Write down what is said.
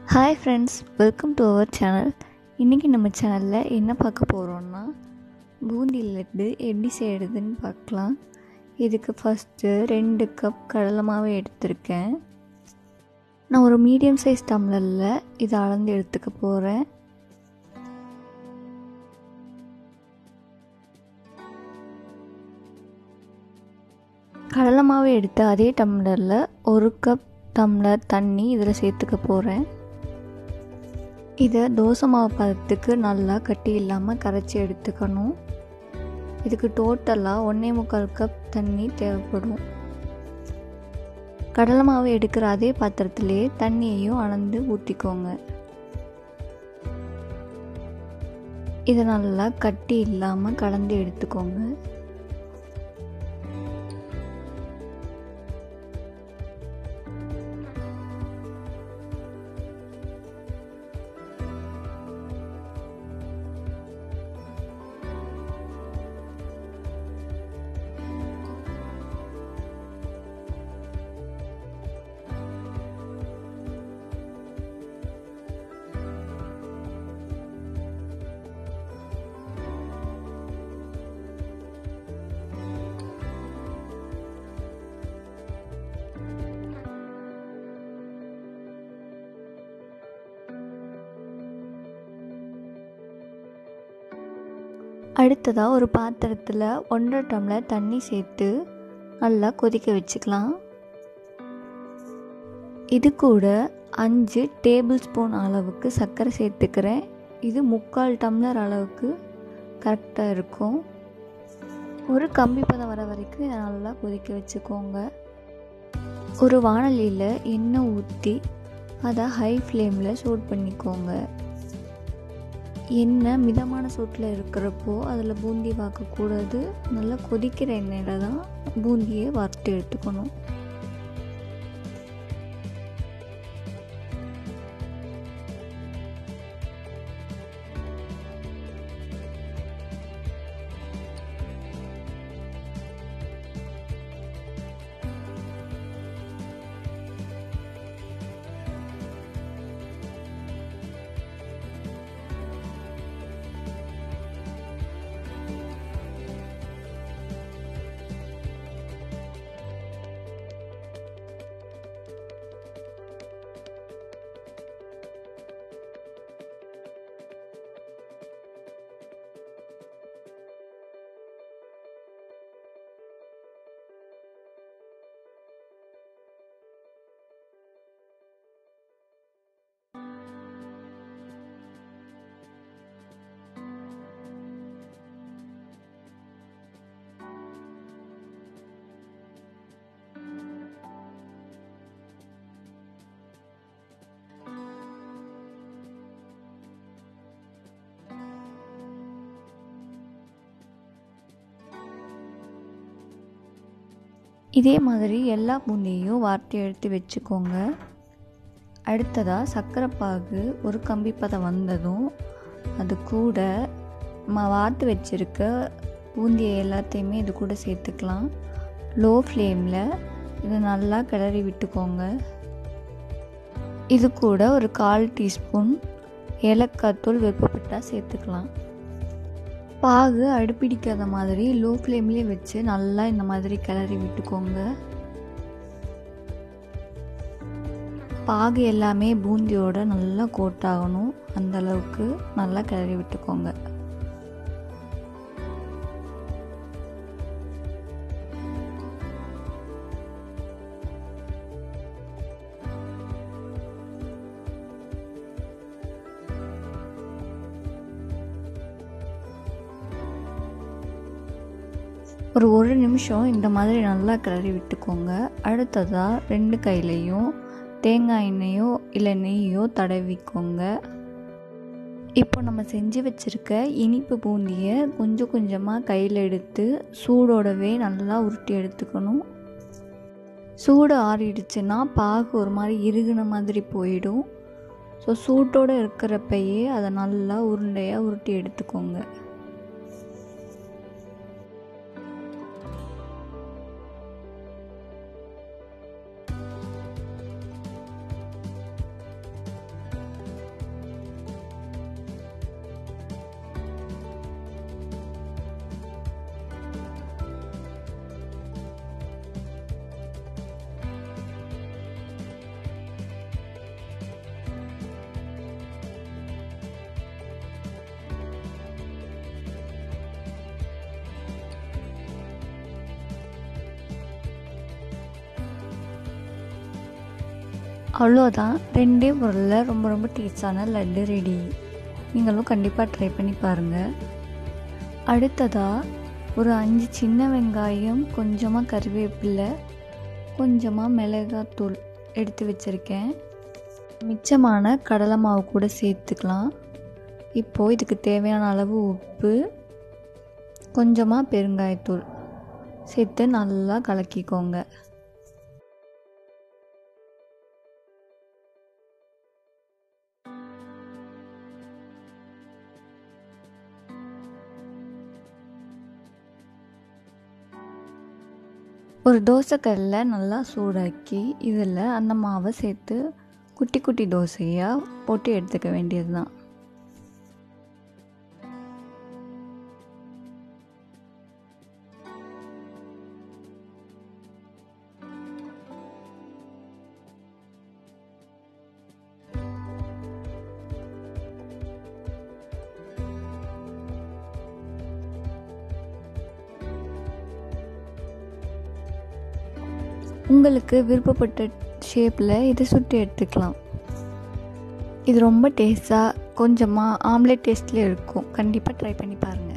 hi friends welcome to our channel இன்றைக்கி நம்ம சேனலில் என்ன பார்க்க போகிறோன்னா பூந்தி லட்டு எப்படி செய்கிறதுன்னு பார்க்கலாம் இதுக்கு ஃபஸ்ட்டு ரெண்டு கப் கடலை மாவு எடுத்திருக்கேன் நான் ஒரு மீடியம் சைஸ் டம்ளரில் இதை அளந்து எடுத்துக்க போகிறேன் கடலை மாவு எடுத்து அதே டம்ளரில் ஒரு கப் டம்ளர் தண்ணி இதில் சேர்த்துக்க போகிறேன் இதை தோசை மாவு பதத்துக்கு நல்லா கட்டி இல்லாமல் கரைச்சி எடுத்துக்கணும் இதுக்கு டோட்டலாக ஒன்றே முக்கால் கப் தண்ணி தேவைப்படும் கடலை மாவு எடுக்கிற அதே பாத்திரத்திலே தண்ணியையும் அளந்து ஊற்றிக்கோங்க இதை நல்லா கட்டி இல்லாமல் கலந்து எடுத்துக்கோங்க அடுத்ததாக ஒரு பாத்திரத்தில் ஒன்றரை டம்ளர் தண்ணி சேர்த்து நல்லா கொதிக்க வச்சுக்கலாம் இது கூட அஞ்சு டேபிள் ஸ்பூன் அளவுக்கு சர்க்கரை சேர்த்துக்கிறேன் இது முக்கால் டம்ளர் அளவுக்கு கரெக்டாக இருக்கும் ஒரு கம்பி பதம் வர வரைக்கும் இதை நல்லா கொதிக்க வச்சுக்கோங்க ஒரு வானலியில் எண்ணெய் ஊற்றி அதை ஹை ஃப்ளேமில் சூட் பண்ணிக்கோங்க எண்ணெய் மிதமான சூட்டில் இருக்கிறப்போ அதில் பூந்தி வாக்கக்கூடாது நல்லா கொதிக்கிற எண்ணெயில் தான் பூந்தியை வறுத்து எடுத்துக்கணும் இதே மாதிரி எல்லா பூந்தியையும் வார்த்து எடுத்து வச்சுக்கோங்க அடுத்ததாக சர்க்கரை பாகு ஒரு கம்பி பதம் வந்ததும் அது கூட நம்ம வார்த்து வச்சுருக்க பூந்தியை எல்லாத்தையுமே இது கூட சேர்த்துக்கலாம் லோ ஃப்ளேமில் இதை நல்லா கிளறி விட்டுக்கோங்க இது கூட ஒரு கால் டீஸ்பூன் ஏலக்காய் தூள் விருப்பப்பட்டால் சேர்த்துக்கலாம் பாகு அடுப்பிடிக்காத மாதிரி லோ ஃப்ளேம்லேயே வச்சு நல்லா இந்த மாதிரி கிளறி விட்டுக்கோங்க பாகு எல்லாமே பூந்தியோட நல்லா கோட் ஆகணும் அந்த அளவுக்கு நல்லா கிளறி விட்டுக்கோங்க ஒரு ஒரு நிமிஷம் இந்த மாதிரி நல்லா கிளறி விட்டுக்கோங்க அடுத்ததாக ரெண்டு கையிலையும் தேங்காய் எண்ணெயோ இல்லை நெய்யோ தடவிக்கோங்க இப்போ நம்ம செஞ்சு வச்சுருக்க இனிப்பு பூந்தியை கொஞ்சம் கொஞ்சமாக கையில் எடுத்து சூடோடவே நல்லா உருட்டி எடுத்துக்கணும் சூடு ஆறிடுச்சுன்னா பாகு ஒரு மாதிரி இறுகின மாதிரி போயிடும் ஸோ சூட்டோடு இருக்கிறப்பயே அதை நல்லா உருண்டையாக உருட்டி எடுத்துக்கோங்க அவ்வளோதான் ரெண்டே பொருளில் ரொம்ப ரொம்ப டேஸ்டான லட்டு ரெடி நீங்களும் கண்டிப்பாக ட்ரை பண்ணி பாருங்கள் அடுத்ததாக ஒரு அஞ்சு சின்ன வெங்காயம் கொஞ்சமாக கருவேப்பிலை கொஞ்சமாக மிளகாத்தூள் எடுத்து வச்சுருக்கேன் மிச்சமான கடலை மாவு கூட சேர்த்துக்கலாம் இப்போது இதுக்கு தேவையான அளவு உப்பு கொஞ்சமாக பெருங்காயத்தூள் சேர்த்து நல்லா கலக்கிக்கோங்க ஒரு தோசைக்கல்ல நல்லா சூடாக்கி இதில் அந்த மாவை சேர்த்து குட்டி குட்டி தோசையாக போட்டு எடுத்துக்க வேண்டியது தான் உங்களுக்கு விருப்பப்பட்ட ஷேப்பில் இதை சுட்டு எடுத்துக்கலாம் இது ரொம்ப டேஸ்ட்டாக கொஞ்சமாக ஆம்லெட் டேஸ்ட்டில் இருக்கும் கண்டிப்பாக ட்ரை பண்ணி பாருங்கள்